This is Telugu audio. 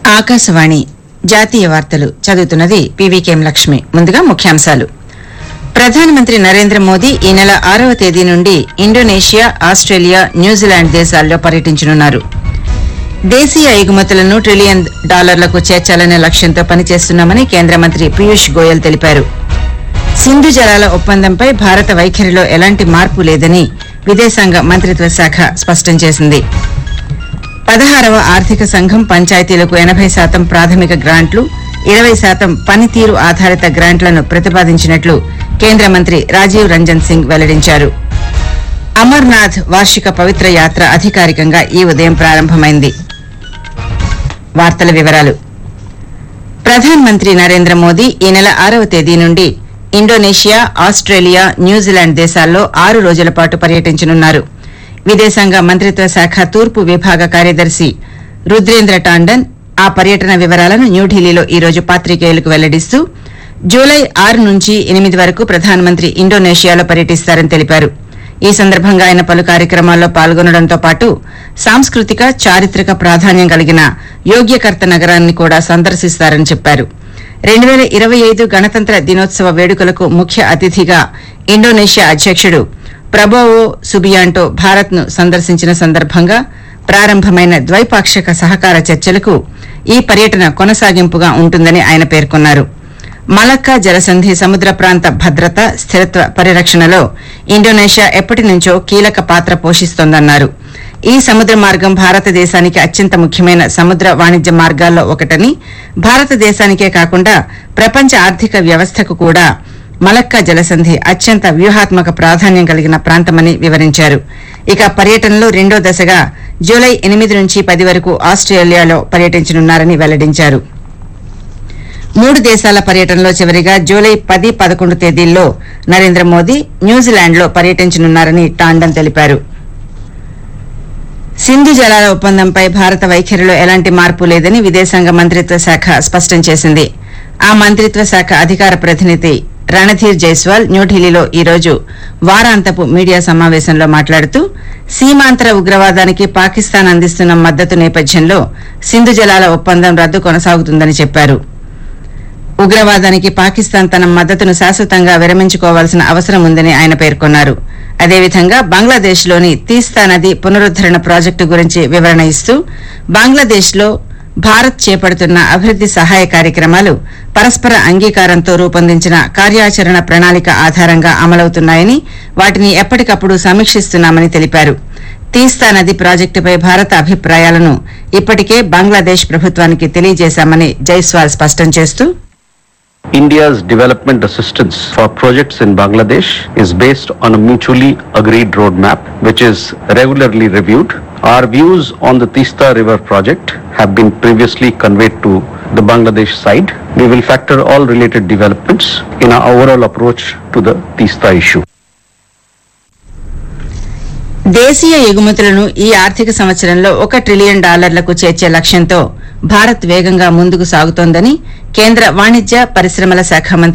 ఆకాశవాణి జాతీయ వార్తలు చదువుతున్నది పీవీకేఎం లక్ష్మి ముందుగా ముఖ్యాంశాలు ప్రధానమంత్రి నరేంద్ర మోదీ ఈ నెల ఆరవ తేదీ నుండి ఇండోనేషియా ఆస్ట్రేలియా న్యూజిలాండ్ దేశాల్లో పర్యటించనున్నారు దేశీయ ఎగుమతులను ట్రిలియన్ డాలర్లకు చేర్చాలనే లక్ష్యంతో పనిచేస్తున్నామని కేంద్ర మంత్రి పీయూష్ గోయల్ తెలిపారు సింధు జలాల ఒప్పందంపై భారత వైఖరిలో ఎలాంటి మార్పు లేదని విదేశాంగ మంత్రిత్వ శాఖ స్పష్టం చేసింది పదహారవ ఆర్థిక సంఘం పంచాయతీలకు ఎనభై శాతం ప్రాథమిక గ్రాంట్లు ఇరవై శాతం పనితీరు ఆధారిత గ్రాంట్లను ప్రతిపాదించినట్లు కేంద్ర మంత్రి రాజీవ్ రంజన్ సింగ్ వెల్లడించారు అమర్నాథ్ వార్షిక పవిత్ర యాత్ర అధికారికంగా ఈ ఉదయం ప్రారంభమైంది వార్తల వివరాలు ప్రధానమంత్రి నరేంద్ర మోదీ ఈ నెల ఆరవ తేదీ నుండి ఇండోనేషియా ఆస్ట్రేలియా న్యూజిలాండ్ దేశాల్లో ఆరు రోజుల పాటు పర్యటించనున్నారు విదేశాంగ మంత్రిత్వ శాఖ తూర్పు విభాగ కార్యదర్శి రుద్రేంద్ర టాండన్ ఆ పర్యటన వివరాలను న్యూఢిల్లీలో ఈ రోజు పాత్రికేయులకు వెల్లడిస్తూ జూలై ఆరు నుంచి ఎనిమిది వరకు ప్రధానమంత్రి ఇండోనేషియాలో పర్యటిస్తారని తెలిపారు ఈ సందర్భంగా ఆయన పలు కార్యక్రమాల్లో పాల్గొనడంతో పాటు సాంస్కృతిక చారిత్రక ప్రాధాన్యం కలిగిన యోగ్యకర్త నగరాన్ని కూడా సందర్శిస్తారని చెప్పారు రెండు వేల ఇరవై ఐదు గణతంత్ర దినోత్సవ వేడుకలకు ముఖ్య అతిథిగా ఇండోనేషియా అధ్యక్షుడు ప్రభోవో సుబియాంటో భారత్ ను సందర్శించిన సందర్భంగా ప్రారంభమైన ద్వైపాక్షిక సహకార చర్చలకు ఈ పర్యటన కొనసాగింపుగా ఉంటుందని ఆయన పేర్కొన్నారు మలక్కా జలసంధి సముద్ర ప్రాంత భద్రత స్థిరత్వ పరిరక్షణలో ఇండోనేషియా ఎప్పటి నుంచో కీలక పాత్ర పోషిస్తోందన్నారు ఈ సముద్ర మార్గం భారతదేశానికి అత్యంత ముఖ్యమైన సముద్ర వాణిజ్య మార్గాల్లో ఒకటని భారతదేశానికే కాకుండా ప్రపంచ ఆర్థిక వ్యవస్థకు కూడా మలక్కా జలసంధి అత్యంత వ్యూహాత్మక ప్రాధాన్యం కలిగిన ప్రాంతమని వివరించారు ఇక పర్యటనలో రెండో దశగా జూలై ఎనిమిది నుంచి పది వరకు ఆస్ట్రేలియాలో పర్యటించనున్నారని వెల్లడించారు మూడు దేశాల పర్యటనలో చివరిగా జూలై పది పదకొండు తేదీల్లో నరేంద్ర మోదీ న్యూజిలాండ్లో పర్యటించనున్నారని టాండన్ తెలిపారు సింధు జలాల ఒప్పందంపై భారత వైఖరిలో ఎలాంటి మార్పు లేదని విదేశాంగ మంత్రిత్వ శాఖ స్పష్టం చేసింది ఆ మంత్రిత్వ శాఖ అధికార ప్రతినిధి రణధీర్ జైస్వాల్ న్యూఢిల్లీలో ఈ రోజు వారాంతపు మీడియా సమావేశంలో మాట్లాడుతూ సీమాంతర ఉగ్రవాదానికి పాకిస్తాన్ అందిస్తున్న మద్దతు నేపథ్యంలో సింధు జలాల ఒప్పందం రద్దు కొనసాగుతుందని చెప్పారు ఉగ్రవాదానికి పాకిస్తాన్ తన మద్దతును శాశ్వతంగా విరమించుకోవాల్సిన అవసరం ఉందని ఆయన పేర్కొన్నారు అదేవిధంగా బంగ్లాదేశ్లోని తీస్తా నది పునరుద్దరణ ప్రాజెక్టు గురించి వివరణ ఇస్తూ బంగ్లాదేశ్లో భారత్ చేపడుతున్న అభివృద్ది సహాయ కార్యక్రమాలు పరస్పర అంగీకారంతో రూపొందించిన కార్యాచరణ ప్రణాళిక ఆధారంగా అమలవుతున్నాయని వాటిని ఎప్పటికప్పుడు సమీక్షిస్తున్నామని తెలిపారు తీస్తా నది ప్రాజెక్టుపై భారత అభిప్రాయాలను ఇప్పటికే బంగ్లాదేశ్ ప్రభుత్వానికి తెలియజేశామని జైస్వాల్ స్పష్టం చేస్తూ India's development assistance for projects in Bangladesh is based on a mutually agreed roadmap which is regularly reviewed. Our views on the Tista River project have been previously conveyed to the Bangladesh side. We will factor all related developments in our overall approach to the Tista issue. దేశీయ ఎగుమతులను ఈ ఆర్థిక సంవత్సరంలో ఒక ట్రిలియన్ డాలర్లకు చేర్చే లక్ష్యంతో భారత్ వేగంగా ముందుకు సాగుతోందని కేంద్ర వాణిజ్య పరిశ్రమల శాఖ మంత్రి